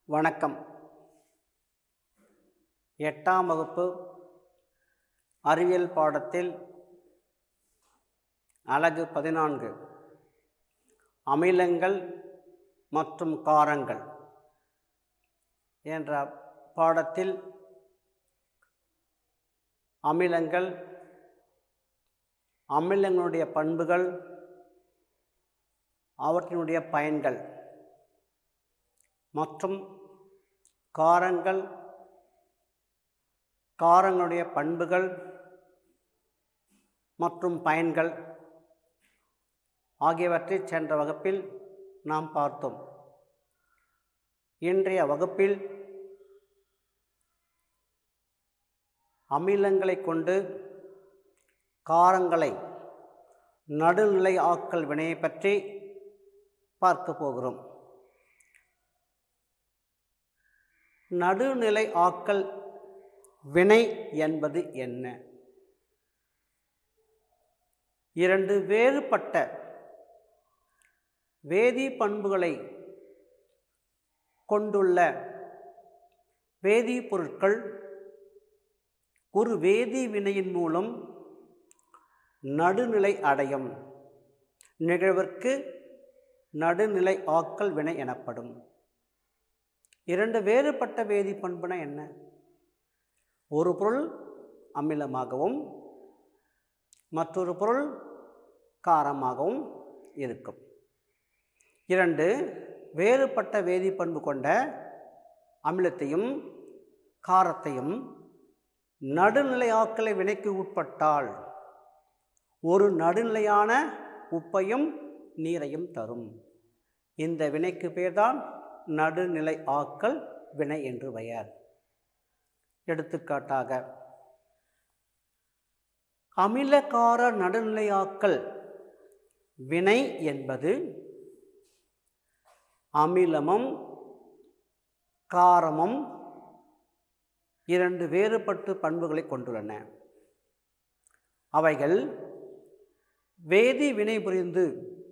வணக்கம் எட்டாம் வகுப்பு அறிவியல் பாடத்தில் அலகு பதினான்கு அமிலங்கள் மற்றும் காரங்கள் என்ற பாடத்தில் அமிலங்கள் அமிலங்களுடைய பண்புகள் அவற்றினுடைய பயன்கள் மற்றும் காரங்கள் காரங்களுடைய பண்புகள் மற்றும் பயன்கள் ஆகியவற்றை சென்ற வகுப்பில் நாம் பார்த்தோம் இன்றைய வகுப்பில் அமிலங்களை கொண்டு காரங்களை நடுநிலை ஆக்கல் வினையை பற்றி பார்க்க போகிறோம் நடுநிலை ஆக்கல் வினை என்பது என்ன இரண்டு வேறுபட்ட வேதி பண்புகளை கொண்டுள்ள வேதிப்பொருட்கள் ஒரு வேதி வினையின் மூலம் நடுநிலை அடையும் நிகழ்விற்கு நடுநிலை ஆக்கல் வினை எனப்படும் இரண்டு வேறுபட்ட வேதி பண்புனா என்ன ஒரு பொருள் அமிலமாகவும் மற்றொரு பொருள் காரமாகவும் இருக்கும் இரண்டு வேறுபட்ட வேதிப்பண்பு கொண்ட அமிலத்தையும் காரத்தையும் நடுநிலையாக்கலை வினைக்கு உட்பட்டால் ஒரு நடுநிலையான உப்பையும் நீரையும் தரும் இந்த வினைக்கு பேர்தான் நடுநிலை ஆக்கல் வினை என்று பெயர் எடுத்துக்காட்டாக அமிலகார நடுநிலையாக்கல் வினை என்பது அமிலமும் காரமும் இரண்டு வேறுபட்டு பண்புகளை கொண்டுள்ளன அவைகள் வேதி வினை புரிந்து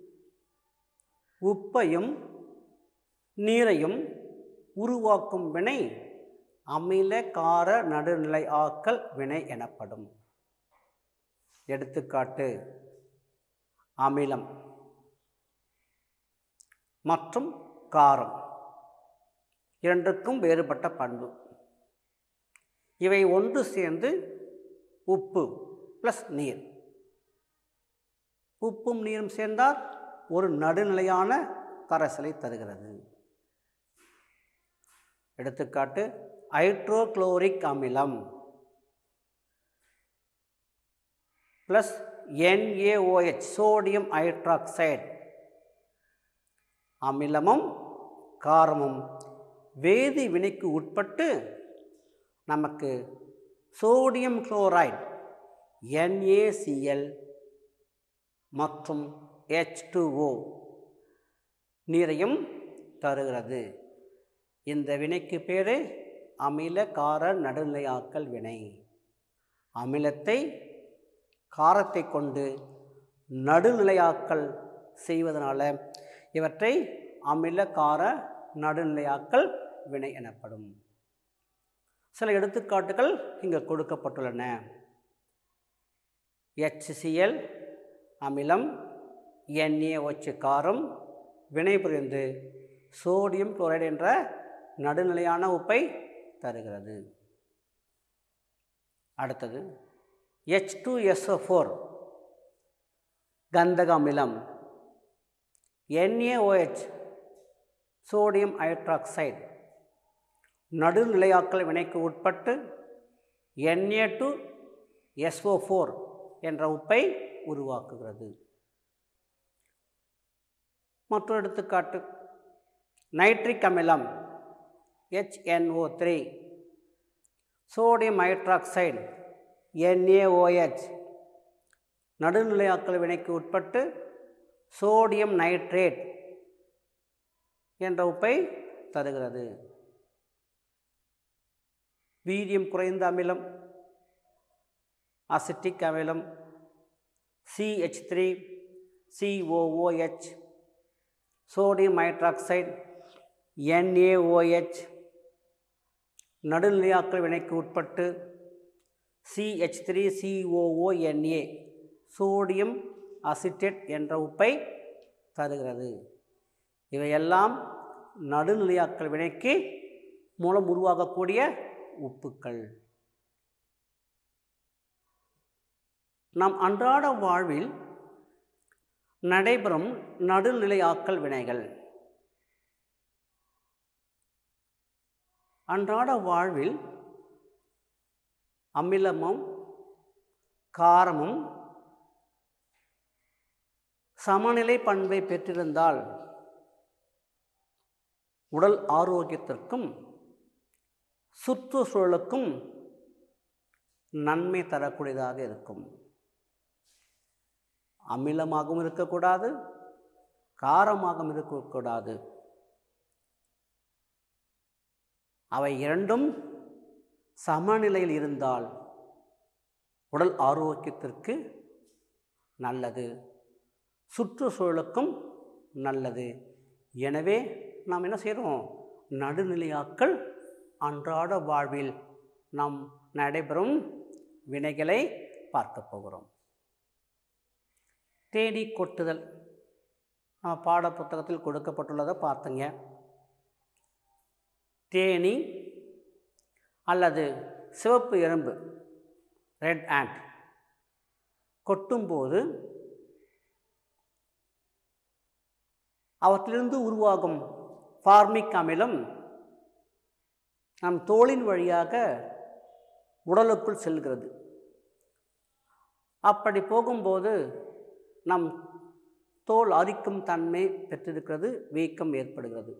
உப்பையும் நீரையும் உருவாக்கும் வினை அமில கார நடுநிலை ஆக்கல் வினை எனப்படும் எடுத்துக்காட்டு அமிலம் மற்றும் காரம் இரண்டுக்கும் வேறுபட்ட பண்பு இவை ஒன்று சேர்ந்து உப்பு ப்ளஸ் நீர் உப்பும் நீரும் சேர்ந்தால் ஒரு நடுநிலையான கரைசலை தருகிறது எடுத்துக்காட்டு ஹைட்ரோக்ளோரிக் அமிலம் ப்ளஸ் என்ஏஓஹெச் சோடியம் ஹைட்ராக்சைடு அமிலமும் காரமும் வேதி வினைக்கு உட்பட்டு நமக்கு சோடியம் குளோரைடு என்ஏசிஎல் மற்றும் ஹெச் டூஓ நீரையும் தருகிறது இந்த வினைக்கு பேர் அமில கார நடுநிலையாக்கல் வினை அமிலத்தை காரத்தை கொண்டு நடுநிலையாக்கல் செய்வதனால இவற்றை அமில கார நடுநிலையாக்கல் வினை எனப்படும் சில எடுத்துக்காட்டுகள் இங்கே கொடுக்கப்பட்டுள்ளன HCl அமிலம் NaOH காரம் வினைபுரிந்து சோடியம் குளோரைடு என்ற நடுநிலையான உப்பை தருகிறது அடுத்தது ஹெச் டூ எஸ்ஓ ஃபோர் கந்தக அமிலம் என்ஏஓஹெச் சோடியம் ஹைட்ராக்சைடு நடுநிலையாக்கல் வினைக்கு உட்பட்டு என்ஏ டு எஸ்ஓ ஃபோர் என்ற உப்பை உருவாக்குகிறது மற்றொரு எடுத்துக்காட்டு நைட்ரிக் அமிலம் H N O three sodium hydroxide N A O H நடுநிலையாக்கல் வினைக்கு உட்பட்டு சோடியம் நைட்ரேட் என்ற உப்பை தருகிறது வீரியம் குறைந்த அமிலம் அசிட்டிக் அமிலம் C H three C O O H sodium hydroxide N A O H நடுநிலையாக்கல் வினைக்கு உட்பட்டு C H three C O O N A sodium acetate என்ற உப்பை தருகிறது இவையெல்லாம் நடுநிலையாக்கல் வினைக்கு மூலம் உருவாகக்கூடிய உப்புக்கள் நம் அன்றாட வாழ்வில் நடைபெறும் நடுநிலையாக்கல் வினைகள் அன்றாட வாழ்வில் அமிலமும் காரமும் சமநிலை பண்பை பெற்றிருந்தால் உடல் ஆரோக்கியத்திற்கும் சுற்றுச்சூழலுக்கும் நன்மை தரக்கூடியதாக இருக்கும் அமிலமாகவும் இருக்கக்கூடாது காரமாகவும் இருக்கக்கூடாது அவை இரண்டும் சமநிலையில் இருந்தால் உடல் ஆரோக்கியத்திற்கு நல்லது சுற்றுச்சூழலுக்கும் நல்லது எனவே நாம் என்ன செய்கிறோம் நடுநிலையாக்கள் அன்றாட வாழ்வில் நாம் நடைபெறும் வினைகளை பார்க்க போகிறோம் தேடி கொட்டுதல் நம்ம பாட புத்தகத்தில் கொடுக்கப்பட்டுள்ளதை பார்த்தங்க தேனி அல்லது சிவப்பு எறும்பு ரெட் ஆண்ட் கொட்டும்போது அவற்றிலிருந்து உருவாகும் ஃபார்மிக் அமிலம் நம் தோலின் வழியாக உடலுக்குள் செல்கிறது அப்படி போகும்போது நம் தோல் அரிக்கும் தன்மை பெற்றிருக்கிறது வீக்கம் ஏற்படுகிறது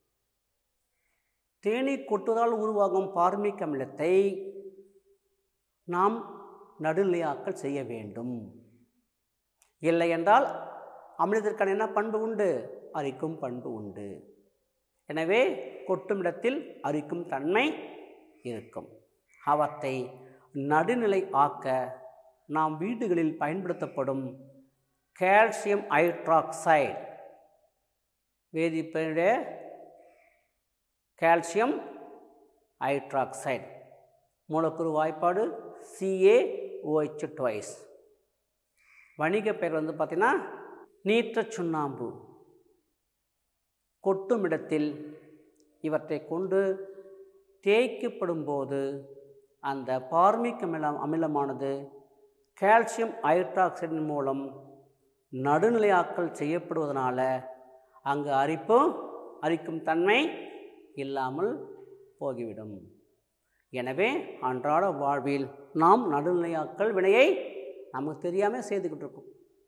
தேனீர் கொட்டுவதால் உருவாகும் பார்மிக் அமிலத்தை நாம் நடுநிலையாக்கல் செய்ய வேண்டும் இல்லை என்றால் அமிலத்திற்கான என்ன பண்பு உண்டு அரிக்கும் பண்பு உண்டு எனவே கொட்டும் இடத்தில் அரிக்கும் தன்மை இருக்கும் அவற்றை நடுநிலை ஆக்க நாம் வீடுகளில் பயன்படுத்தப்படும் கால்சியம் ஹைட்ராக்சைடு வேதிப்பெயருடைய கால்சியம் ஹைட்ராக்சைடு மூலக்கூறு வாய்ப்பாடு சிஏஓஹெச் டுவைஸ் வணிக பெயர் வந்து பார்த்திங்கன்னா நீற்ற சுண்ணாம்பு கொட்டும் இடத்தில் இவற்றை கொண்டு தேய்க்கப்படும் போது அந்த பார்மிக் அமிலம் அமிலமானது கால்சியம் ஹைட்ராக்சைடின் மூலம் நடுநிலையாக்கல் செய்யப்படுவதனால அங்கு அரிப்பு அரிக்கும் தன்மை இல்லாமல் போகிவிடும் எனவே அன்றாட வாழ்வில் நாம் நடுநிலையாக்கல் வினையை நமக்கு தெரியாமல் செய்துக்கிட்டு இருக்கோம்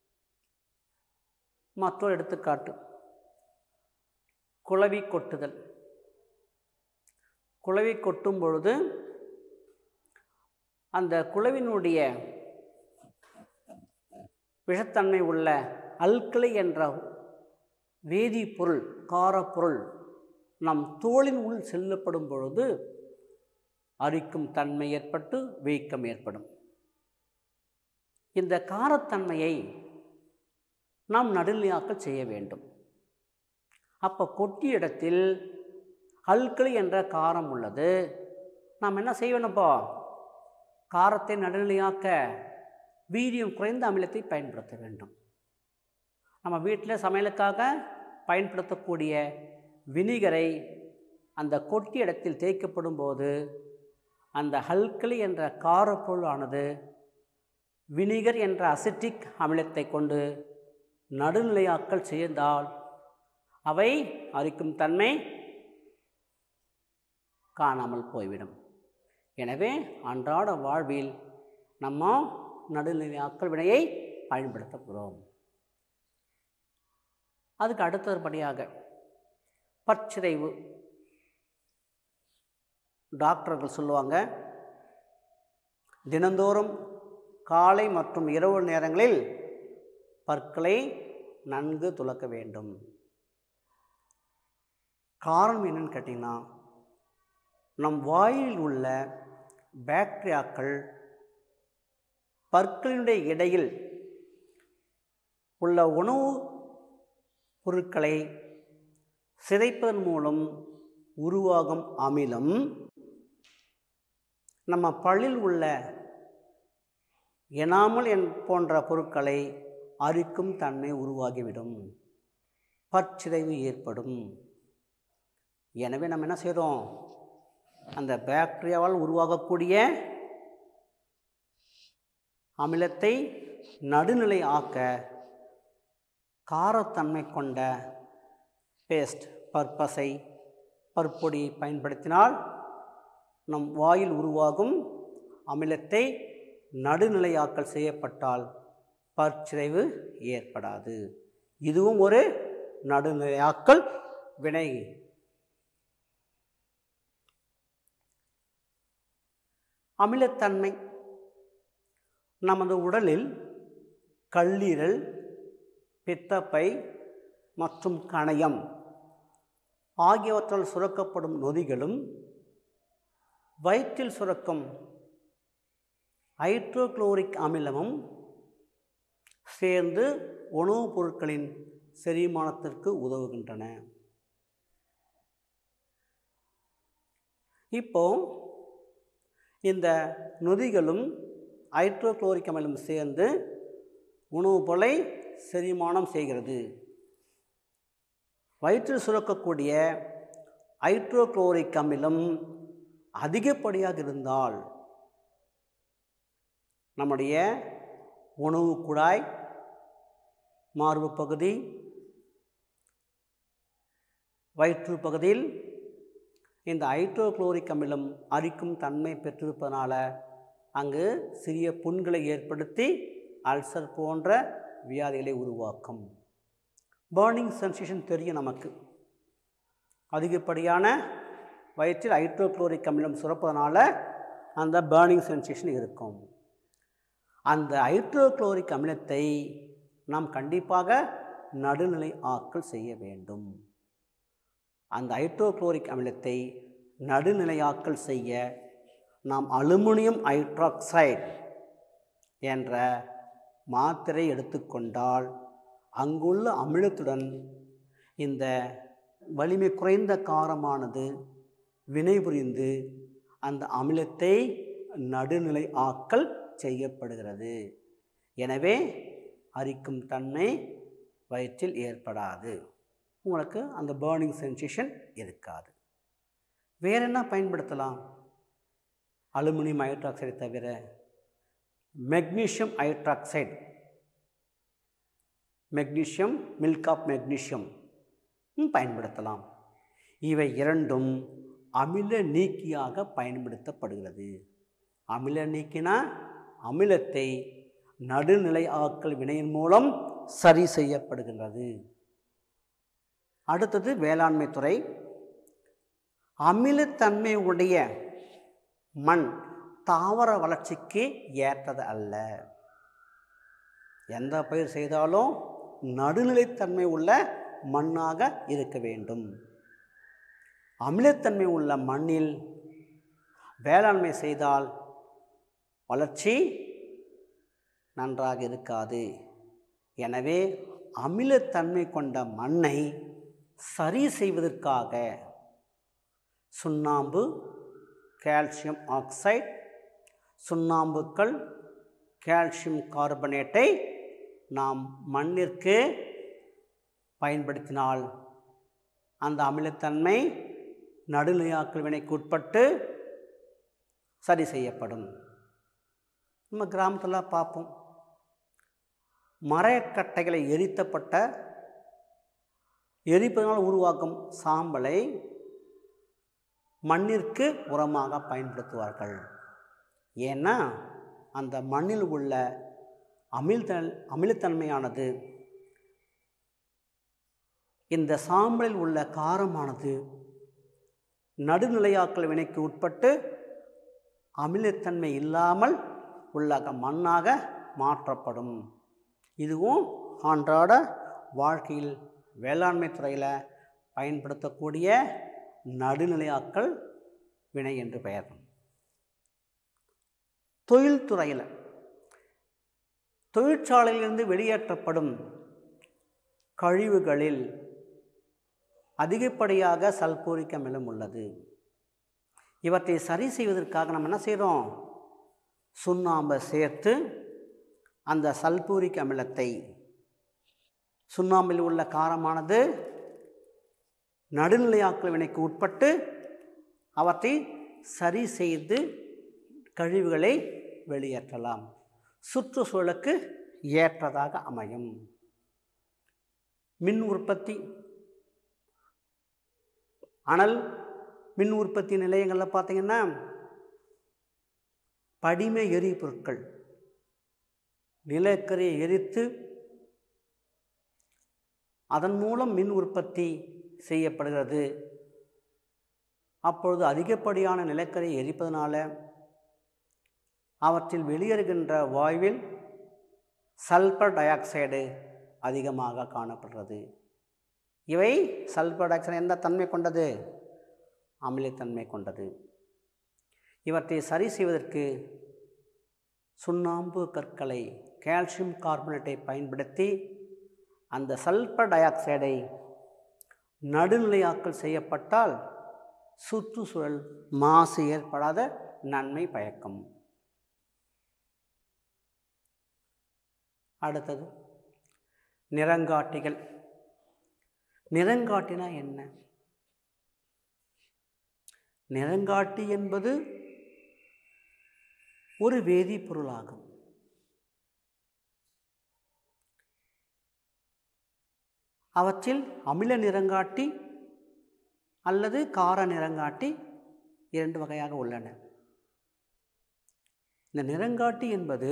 மற்றொரு எடுத்துக்காட்டு குளவி கொட்டுதல் குளவி கொட்டும் பொழுது அந்த குளவினுடைய விஷத்தன்மை உள்ள அல்கலை என்ற வேதிப்பொருள் காரப்பொருள் நம் தோளின் உள் செல்லப்படும் பொழுது அரிக்கும் தன்மை ஏற்பட்டு வீக்கம் ஏற்படும் இந்த காரத்தன்மையை நாம் நடுநிலையாக்கல் செய்ய வேண்டும் அப்போ கொட்டிய இடத்தில் அல்கலி என்ற காரம் உள்ளது நாம் என்ன செய்யணும்ப்போ காரத்தை நடுநிலையாக்க வீரியம் குறைந்த அமிலத்தை பயன்படுத்த வேண்டும் நம்ம வீட்டில் சமையலுக்காக பயன்படுத்தக்கூடிய வினிகரை அந்த கொட்டிய இடத்தில் தேய்க்கப்படும் போது அந்த ஹல்கலி என்ற காரப்பொருளானது வினிகர் என்ற அசிட்டிக் அமிலத்தை கொண்டு நடுநிலையாக்கல் செய்தால் அவை அரிக்கும் தன்மை காணாமல் போய்விடும் எனவே அன்றாட வாழ்வில் நம்ம நடுநிலையாக்கல் வினையை பயன்படுத்த போகிறோம் அதுக்கு அடுத்தபடியாக பற்சிதைவு டாக்டர்கள் சொல்லுவாங்க தினந்தோறும் காலை மற்றும் இரவு நேரங்களில் பற்களை நன்கு துலக்க வேண்டும் காரணம் என்னன்னு கேட்டிங்கன்னா நம் வாயில் உள்ள பாக்டீரியாக்கள் பற்களினுடைய இடையில் உள்ள உணவு பொருட்களை சிதைப்பதன் மூலம் உருவாகும் அமிலம் நம்ம பல்லில் உள்ள எனாமல் என் போன்ற பொருட்களை அரிக்கும் தன்மை உருவாகிவிடும் பற்சிதைவு ஏற்படும் எனவே நம்ம என்ன செய்கிறோம் அந்த பாக்டீரியாவால் உருவாகக்கூடிய அமிலத்தை நடுநிலை ஆக்க காரத்தன்மை கொண்ட பேஸ்ட் பற்பசை பற்பொடியை பயன்படுத்தினால் நம் வாயில் உருவாகும் அமிலத்தை நடுநிலையாக்கல் செய்யப்பட்டால் பற்சிதைவு ஏற்படாது இதுவும் ஒரு நடுநிலையாக்கல் வினை அமிலத்தன்மை நமது உடலில் கல்லீரல் பித்தப்பை மற்றும் கணையம் ஆகியவற்றால் சுரக்கப்படும் நொதிகளும் வயிற்றில் சுரக்கும் ஹைட்ரோகுளோரிக் அமிலமும் சேர்ந்து உணவுப் பொருட்களின் செரிமானத்திற்கு உதவுகின்றன இப்போ இந்த நொதிகளும் ஹைட்ரோகுளோரிக் அமிலம் சேர்ந்து உணவுப் பொருளை செரிமானம் செய்கிறது வயிற்றில் சுரக்கக்கூடிய ஹைட்ரோகுளோரிக் அமிலம் அதிகப்படியாக இருந்தால் நம்முடைய உணவு குழாய் மார்பு பகுதி வயிற்று பகுதியில் இந்த ஹைட்ரோகுளோரிக் அமிலம் அரிக்கும் தன்மை பெற்றிருப்பதனால அங்கு சிறிய புண்களை ஏற்படுத்தி அல்சர் போன்ற வியாதிகளை உருவாக்கும் பேர்னிங் சென்சேஷன் தெரியும் நமக்கு அதிகப்படியான வயிற்றில் ஹைட்ரோகுளோரிக் அமிலம் சுரப்பதனால அந்த பேர்னிங் சென்சேஷன் இருக்கும் அந்த ஹைட்ரோகுளோரிக் அமிலத்தை நாம் கண்டிப்பாக நடுநிலை ஆக்கல் செய்ய வேண்டும் அந்த ஹைட்ரோகுளோரிக் அமிலத்தை நடுநிலையாக்கல் செய்ய நாம் அலுமினியம் ஹைட்ராக்சைடு என்ற மாத்திரை எடுத்துக்கொண்டால் அங்குள்ள அமிலத்துடன் இந்த வலிமை குறைந்த காரமானது வினைபுரிந்து அந்த அமிலத்தை நடுநிலை ஆக்கல் செய்யப்படுகிறது எனவே அரிக்கும் தன்மை வயிற்றில் ஏற்படாது உங்களுக்கு அந்த பேர்னிங் சென்சேஷன் இருக்காது வேற என்ன பயன்படுத்தலாம் அலுமினியம் ஹைட்ராக்சைடை தவிர magnesium hydroxide magnesium milk of magnesium பயன்படுத்தலாம் இவை இரண்டும் அமில நீக்கியாக பயன்படுத்தப்படுகிறது அமில நீக்கினா அமிலத்தை நடுநிலை ஆக்கல் வினையின் மூலம் சரி செய்யப்படுகின்றது அடுத்தது வேளாண்மை துறை அமிலத்தன்மை உடைய மண் தாவர வளர்ச்சிக்கு ஏற்றது அல்ல எந்த பயிர் செய்தாலும் நடுநிலைத்தன்மை உள்ள மண்ணாக இருக்க வேண்டும் அமிலத்தன்மை உள்ள மண்ணில் வேளாண்மை செய்தால் வளர்ச்சி நன்றாக இருக்காது எனவே அமிலத்தன்மை கொண்ட மண்ணை சரி செய்வதற்காக சுண்ணாம்பு கால்சியம் ஆக்சைடு சுண்ணாம்புக்கள் கால்சியம் கார்பனேட்டை நாம் மண்ணிற்கு பயன்படுத்தினால் அந்த அமிலத்தன்மை நடுநிலையாக்கல் வினைக்கு உட்பட்டு சரி செய்யப்படும் நம்ம கிராமத்தில் பார்ப்போம் மரக்கட்டைகளை எரித்தப்பட்ட எரிப்பதனால் உருவாக்கும் சாம்பலை மண்ணிற்கு உரமாக பயன்படுத்துவார்கள் ஏன்னா அந்த மண்ணில் உள்ள அமிழ்தல் அமிலத்தன்மையானது இந்த சாம்பலில் உள்ள காரமானது நடுநிலையாக்கல் வினைக்கு உட்பட்டு அமிலத்தன்மை இல்லாமல் உள்ள மண்ணாக மாற்றப்படும் இதுவும் அன்றாட வாழ்க்கையில் வேளாண்மை துறையில் பயன்படுத்தக்கூடிய நடுநிலையாக்கல் வினை என்று பெயர் தொழில்துறையில் தொழிற்சாலையிலிருந்து வெளியேற்றப்படும் கழிவுகளில் அதிகப்படியாக சல்பூரிக் அமிலம் உள்ளது இவற்றை சரி செய்வதற்காக நம்ம என்ன செய்கிறோம் சுண்ணாம்பை சேர்த்து அந்த சல்பூரிக் அமிலத்தை சுண்ணாம்பில் உள்ள காரமானது நடுநிலையாக்கல் வினைக்கு உட்பட்டு அவற்றை சரி செய்து கழிவுகளை வெளியேற்றலாம் சுற்றுச்சூழலுக்கு ஏற்றதாக அமையும் மின் உற்பத்தி அனல் மின் உற்பத்தி நிலையங்களில் பார்த்தீங்கன்னா படிம எரிபொருட்கள் நிலக்கரியை எரித்து அதன் மூலம் மின் உற்பத்தி செய்யப்படுகிறது அப்பொழுது அதிகப்படியான நிலக்கரியை எரிப்பதனால அவற்றில் வெளியேறுகின்ற வாயுவில் சல்பர் டை ஆக்சைடு அதிகமாக காணப்படுறது இவை சல்பர் டை ஆக்சைடு எந்த தன்மை கொண்டது அமிலத்தன்மை கொண்டது இவற்றை சரி செய்வதற்கு சுண்ணாம்பு கற்களை கால்சியம் கார்பனேட்டை பயன்படுத்தி அந்த சல்பர் டை ஆக்சைடை நடுநிலையாக்கல் செய்யப்பட்டால் சுற்றுச்சூழல் மாசு ஏற்படாத நன்மை பயக்கும் அடுத்தது நிறங்காட்டிகள் நிறங்காட்டினா என்ன நிறங்காட்டி என்பது ஒரு வேதிப்பொருளாகும் அவற்றில் அமில நிறங்காட்டி அல்லது கார நிறங்காட்டி இரண்டு வகையாக உள்ளன இந்த நிறங்காட்டி என்பது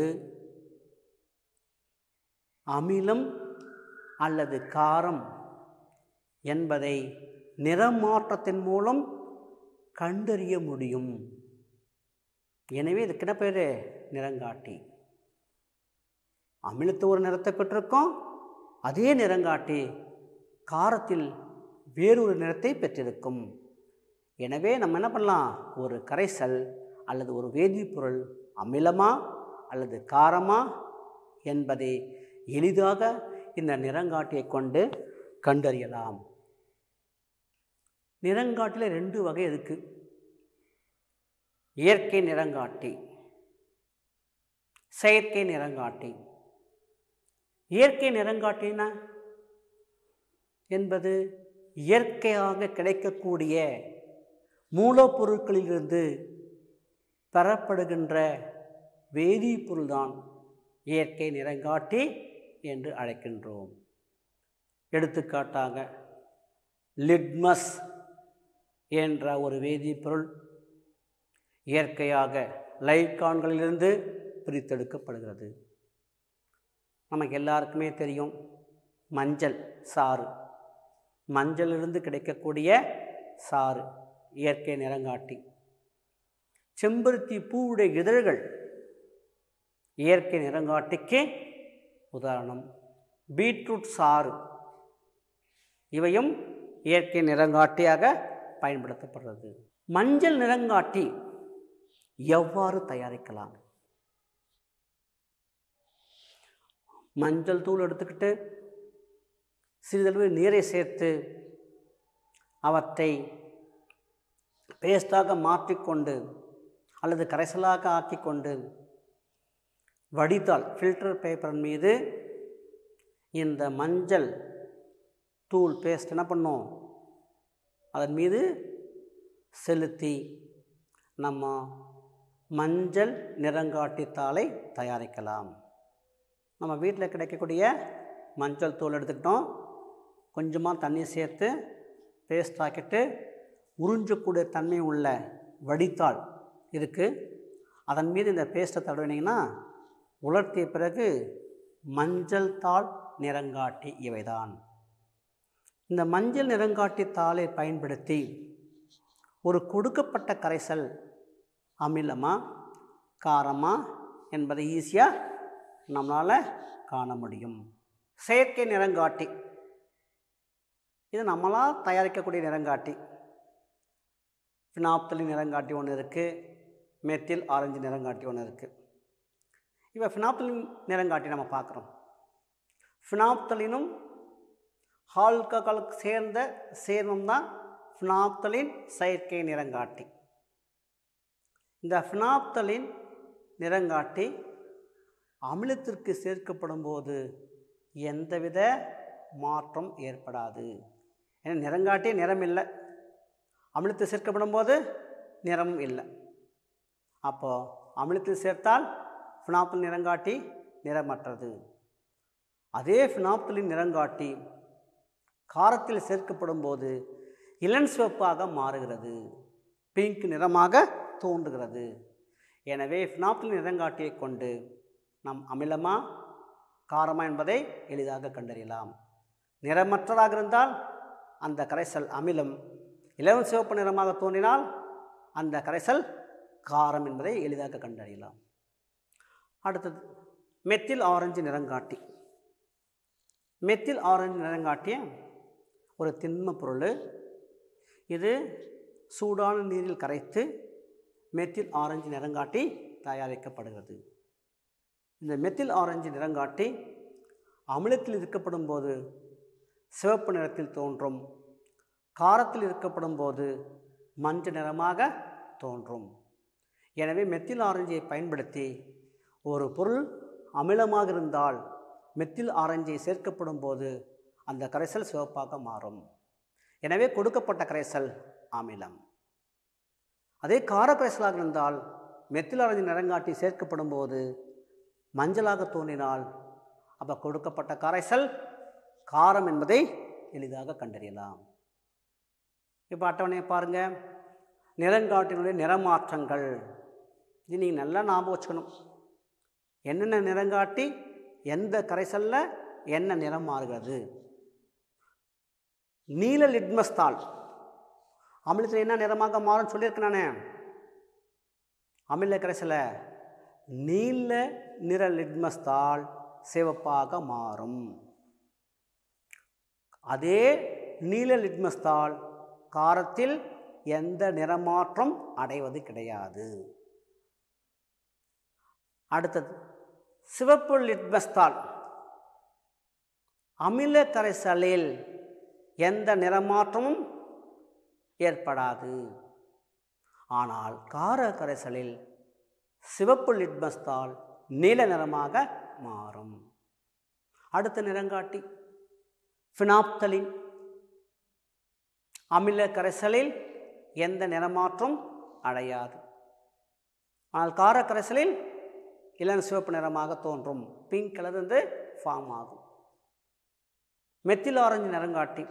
அமிலம் அல்லது காரம் என்பதை நிறமாற்றத்தின் மூலம் கண்டறிய முடியும் எனவே இதுக்கு என்ன பேர் நிறங்காட்டி அமிலத்து ஒரு நிறத்தை பெற்றிருக்கோம் அதே நிறங்காட்டி காரத்தில் வேறொரு நிறத்தை பெற்றிருக்கும் எனவே நம்ம என்ன பண்ணலாம் ஒரு கரைசல் அல்லது ஒரு வேதிப்பொருள் அமிலமா அல்லது காரமா என்பதை எளிதாக இந்த நிறங்காட்டியை கொண்டு கண்டறியலாம் நிறங்காட்டில் ரெண்டு வகை இருக்கு இயற்கை நிறங்காட்டி செயற்கை நிறங்காட்டி இயற்கை நிறங்காட்டினா என்பது இயற்கையாக கிடைக்கக்கூடிய மூலப்பொருட்களிலிருந்து பெறப்படுகின்ற வேதிப்பொருள்தான் இயற்கை நிறங்காட்டி என்று அழைக்கின்றோம் எடுத்துக்காட்டாக லிட்மஸ் என்ற ஒரு வேதிப்பொருள் இயற்கையாக லைக்கான்களிலிருந்து பிரித்தெடுக்கப்படுகிறது நமக்கு எல்லாருக்குமே தெரியும் மஞ்சள் சாறு மஞ்சளிலிருந்து கிடைக்கக்கூடிய சாறு இயற்கை நிறங்காட்டி செம்பருத்தி பூவுடைய இதழ்கள் இயற்கை நிறங்காட்டிக்கு உதாரணம் பீட்ரூட் சாறு இவையும் இயற்கை நிறங்காட்டியாக பயன்படுத்தப்படுறது மஞ்சள் நிறங்காட்டி எவ்வாறு தயாரிக்கலாம் மஞ்சள் தூள் எடுத்துக்கிட்டு சிறிதளவு நீரை சேர்த்து அவற்றை பேஸ்டாக மாற்றிக்கொண்டு அல்லது கரைசலாக ஆக்கிக்கொண்டு வடித்தால் ஃபில்டர் பேப்பர் மீது இந்த மஞ்சள் தூள் பேஸ்ட் என்ன பண்ணும் அதன் மீது செலுத்தி நம்ம மஞ்சள் நிறங்காட்டி தாளை தயாரிக்கலாம் நம்ம வீட்டில் கிடைக்கக்கூடிய மஞ்சள் தூள் எடுத்துக்கிட்டோம் கொஞ்சமாக தண்ணி சேர்த்து பேஸ்ட் ஆக்கிட்டு உறிஞ்சக்கூடிய தன்மை உள்ள வடித்தாள் இருக்குது அதன் மீது இந்த பேஸ்ட்டை தடவினீங்கன்னா உலர்த்திய பிறகு மஞ்சள் தாள் நிறங்காட்டி இவைதான் இந்த மஞ்சள் நிறங்காட்டி தாளை பயன்படுத்தி ஒரு கொடுக்கப்பட்ட கரைசல் அமிலமா காரமா என்பதை ஈஸியாக நம்மளால் காண முடியும் செயற்கை நிறங்காட்டி இது நம்மளால் தயாரிக்கக்கூடிய நிறங்காட்டி ஃபினாப்தலின் நிறங்காட்டி ஒன்று இருக்குது மெத்தில் ஆரஞ்சு நிறங்காட்டி ஒன்று இருக்குது இப்போ ஃபினாப்தலின் நிறங்காட்டி நம்ம பார்க்குறோம் ஃபினாப்தலினும் ஆல்கஹால் சேர்ந்த சேர்மம் தான் ஃபினாப்தலின் செயற்கை நிறங்காட்டி இந்த ஃபினாப்தலின் நிறங்காட்டி அமிலத்திற்கு சேர்க்கப்படும் போது எந்தவித மாற்றம் ஏற்படாது ஏன்னா நிறங்காட்டி நிறம் இல்லை அமிலத்தில் சேர்க்கப்படும் போது நிறமும் இல்லை அப்போது அமிலத்தில் சேர்த்தால் ஃபினாப்தல் நிறங்காட்டி நிறமற்றது அதே ஃபினாப்தலின் நிறங்காட்டி காரத்தில் சேர்க்கப்படும் போது இளன் சிவப்பாக மாறுகிறது பிங்க் நிறமாக தோன்றுகிறது எனவே ஃபினாப்தலின் நிறங்காட்டியை கொண்டு நாம் அமிலமா காரமா என்பதை எளிதாக கண்டறியலாம் நிறமற்றதாக இருந்தால் அந்த கரைசல் அமிலம் இளம் சிவப்பு நிறமாக தோன்றினால் அந்த கரைசல் காரம் என்பதை எளிதாக கண்டறியலாம் அடுத்தது மெத்தில் ஆரஞ்சு நிறங்காட்டி மெத்தில் ஆரஞ்சு நிறங்காட்டிய ஒரு திண்ம பொருள் இது சூடான நீரில் கரைத்து மெத்தில் ஆரஞ்சு நிறங்காட்டி தயாரிக்கப்படுகிறது இந்த மெத்தில் ஆரஞ்சு நிறங்காட்டி அமிலத்தில் இருக்கப்படும் போது சிவப்பு நிறத்தில் தோன்றும் காரத்தில் இருக்கப்படும் போது மஞ்சள் நிறமாக தோன்றும் எனவே மெத்தில் ஆரஞ்சை பயன்படுத்தி ஒரு பொருள் அமிலமாக இருந்தால் மெத்தில் ஆரஞ்சை சேர்க்கப்படும் போது அந்த கரைசல் சிவப்பாக மாறும் எனவே கொடுக்கப்பட்ட கரைசல் அமிலம் அதே கார கரைசலாக இருந்தால் மெத்தில் ஆரஞ்சு நிறங்காட்டி சேர்க்கப்படும் போது மஞ்சளாக தோன்றினால் அப்போ கொடுக்கப்பட்ட கரைசல் காரம் என்பதை எளிதாக கண்டறியலாம் இப்போ அட்டவணையை பாருங்கள் நிறங்காட்டினுடைய நிறமாற்றங்கள் இது நீங்கள் நல்லா ஞாபகம் வச்சுக்கணும் என்னென்ன நிறங்காட்டி எந்த கரைசலில் என்ன நிறம் மாறுகிறது நீல லிட்மஸ் தாள் அமிலத்தில் என்ன நிறமாக மாறும்னு சொல்லியிருக்கேன் நானே அமில கரைசலை நீல நிற லிட்மஸ் தாள் சிவப்பாக மாறும் அதே நீல லிட்மஸ் தாள் காரத்தில் எந்த நிறமாற்றம் அடைவது கிடையாது அடுத்தது சிவப்பு லிட்மஸ் தாள் அமில கரைசலில் எந்த நிறமாற்றமும் ஏற்படாது ஆனால் கார கரைசலில் சிவப்பு லிட்மஸ் தாள் நீல நிறமாக மாறும் அடுத்த நிறங்காட்டி ஃபினாப்தலின் அமில கரைசலில் எந்த நிறமாற்றம் அடையாது ஆனால் கார கரைசலில் இளம் சிவப்பு நிறமாக தோன்றும் பிங்க் கலர் வந்து ஃபார்ம் ஆகும் மெத்தில் ஆரஞ்சு நிறங்காட்டி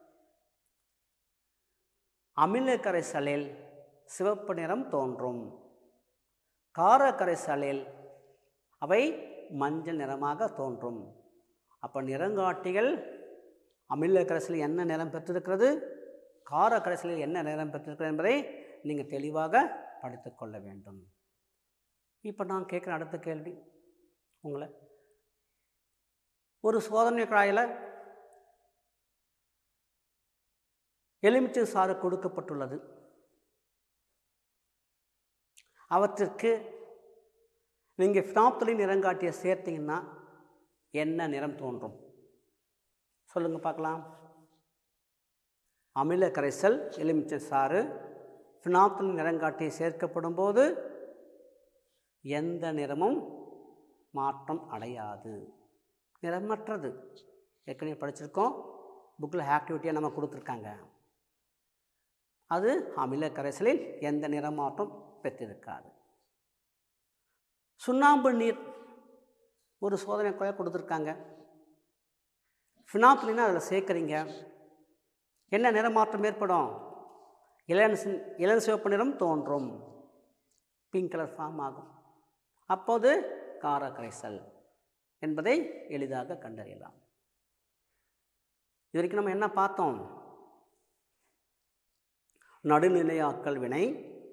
அமில கரைசலில் சிவப்பு நிறம் தோன்றும் கார கரைசலில் அவை மஞ்சள் நிறமாக தோன்றும் அப்போ நிறங்காட்டிகள் அமில கரைசலில் என்ன நிறம் பெற்றிருக்கிறது கார கரைசலில் என்ன நிறம் பெற்றிருக்கிறது என்பதை நீங்கள் தெளிவாக படித்துக் கொள்ள வேண்டும் இப்போ நான் கேட்குற அடுத்த கேள்வி உங்களை ஒரு சோதனை குழாயில் எலுமிச்சை சாறு கொடுக்கப்பட்டுள்ளது அவற்றிற்கு நீங்கள் ஃபினாப்தலின் நிறங்காட்டியை சேர்த்தீங்கன்னா என்ன நிறம் தோன்றும் சொல்லுங்கள் பார்க்கலாம் அமில கரைசல் எலுமிச்சை சாறு ஃபினாப்தலின் நிறங்காட்டியை சேர்க்கப்படும் போது எந்த நிறமும் மாற்றம் அடையாது நிறமற்றது ஏற்கனவே படிச்சிருக்கோம் புக்கில் ஆக்டிவிட்டியாக நம்ம கொடுத்துருக்காங்க அது அமில கரைசலில் எந்த நிறமாற்றம் பெற்றிருக்காது சுண்ணாம்பு நீர் ஒரு சோதனை கூட கொடுத்துருக்காங்க ஃபினாப்ளினா அதில் சேர்க்குறீங்க என்ன நிறமாற்றம் ஏற்படும் இளன் சி- இளம் சிவப்பு நிறம் தோன்றும் பிங்க் கலர் ஃபார்ம் ஆகும் அப்போது கார கரைசல் என்பதை எளிதாக கண்டறியலாம் இது வரைக்கும் நம்ம என்ன பார்த்தோம் நடுநிலையாக்கல் வினை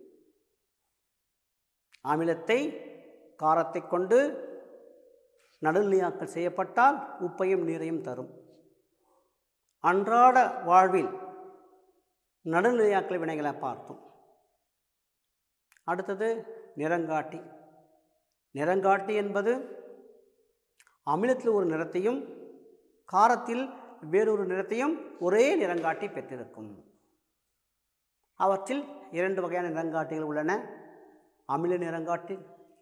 அமிலத்தை காரத்தை கொண்டு நடுநிலையாக்கல் செய்யப்பட்டால் உப்பையும் நீரையும் தரும் அன்றாட வாழ்வில் நடுநிலையாக்கல் வினைகளை பார்த்தோம் அடுத்தது நிறங்காட்டி நிறங்காட்டி என்பது அமிலத்தில் ஒரு நிறத்தையும் காரத்தில் வேறொரு நிறத்தையும் ஒரே நிறங்காட்டி பெற்றிருக்கும் அவற்றில் இரண்டு வகையான நிறங்காட்டிகள் உள்ளன அமில நிறங்காட்டி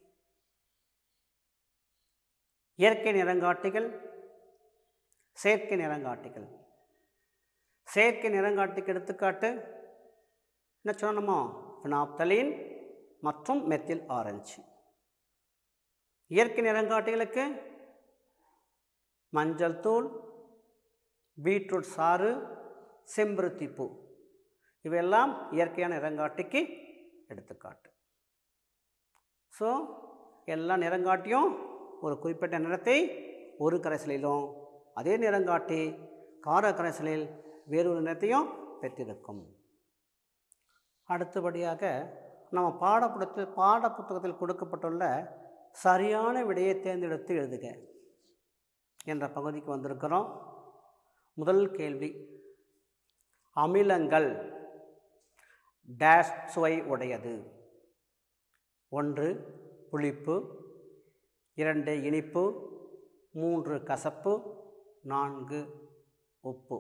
இயற்கை நிறங்காட்டிகள் செயற்கை நிறங்காட்டிகள் செயற்கை நிறங்காட்டிக்கு எடுத்துக்காட்டு என்ன சொன்னோமோ ஃபினாப்தலின் மற்றும் மெத்தில் ஆரஞ்சு இயற்கை நிறங்காட்டிகளுக்கு மஞ்சள் தூள் பீட்ரூட் சாறு செம்பருத்தி பூ இவையெல்லாம் இயற்கையான நிறங்காட்டிக்கு எடுத்துக்காட்டு ஸோ எல்லா நிறங்காட்டியும் ஒரு குறிப்பிட்ட நிறத்தை ஒரு கரைசலிலும் அதே நிறங்காட்டி கார கரைசலில் வேறொரு நிறத்தையும் பெற்றிருக்கும் அடுத்தபடியாக நம்ம பாடப்புடத்து பாடப்புத்தகத்தில் கொடுக்கப்பட்டுள்ள சரியான விடையை தேர்ந்தெடுத்து எழுதுக என்ற பகுதிக்கு வந்திருக்கிறோம் முதல் கேள்வி அமிலங்கள் டேஷ் சுவை உடையது ஒன்று புளிப்பு இரண்டு இனிப்பு மூன்று கசப்பு நான்கு உப்பு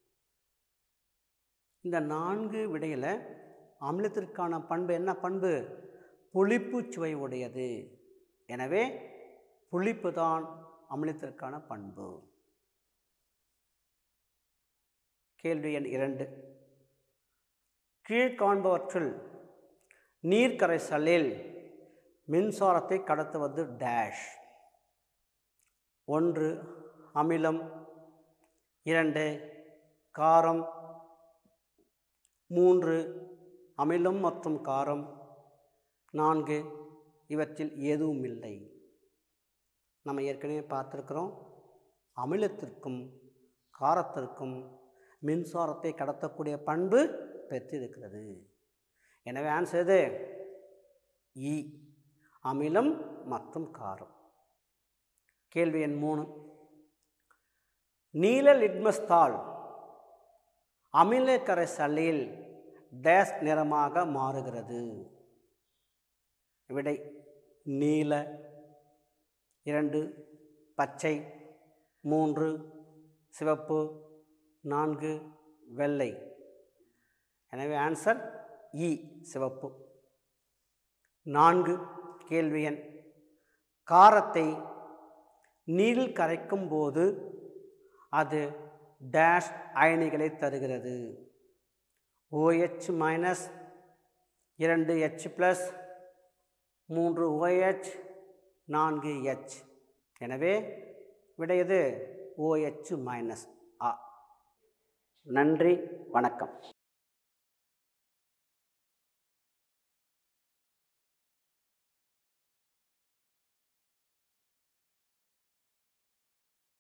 இந்த நான்கு விடையில் அமிலத்திற்கான பண்பு என்ன பண்பு புளிப்பு சுவை உடையது எனவே புளிப்பு தான் அமிலத்திற்கான பண்பு கேள்வி எண் இரண்டு கீழ்காண்பவற்றுள் நீர்க்கரைசலில் மின்சாரத்தை கடத்துவது டேஷ் ஒன்று அமிலம் இரண்டு காரம் மூன்று அமிலம் மற்றும் காரம் நான்கு இவற்றில் எதுவும் இல்லை நம்ம ஏற்கனவே பார்த்துருக்குறோம் அமிலத்திற்கும் காரத்திற்கும் மின்சாரத்தை கடத்தக்கூடிய பண்பு பெற்றிருக்கிறது எனவே ஆன்சர் எது இ அமிலம் மற்றும் காரம் கேள்வி எண் மூணு நீல லிட்மஸ் தாள் அமில கரைசலில் டேஸ் நிறமாக மாறுகிறது விடை நீல இரண்டு பச்சை மூன்று சிவப்பு நான்கு வெள்ளை எனவே ஆன்சர் இ சிவப்பு நான்கு கேள்வி எண் காரத்தை நீரில் கரைக்கும் போது அது டேஷ் அயனிகளை தருகிறது OH மைனஸ் இரண்டு H ப்ளஸ் மூன்று OH நான்கு H எனவே விடையது OH மைனஸ் ஆ நன்றி வணக்கம்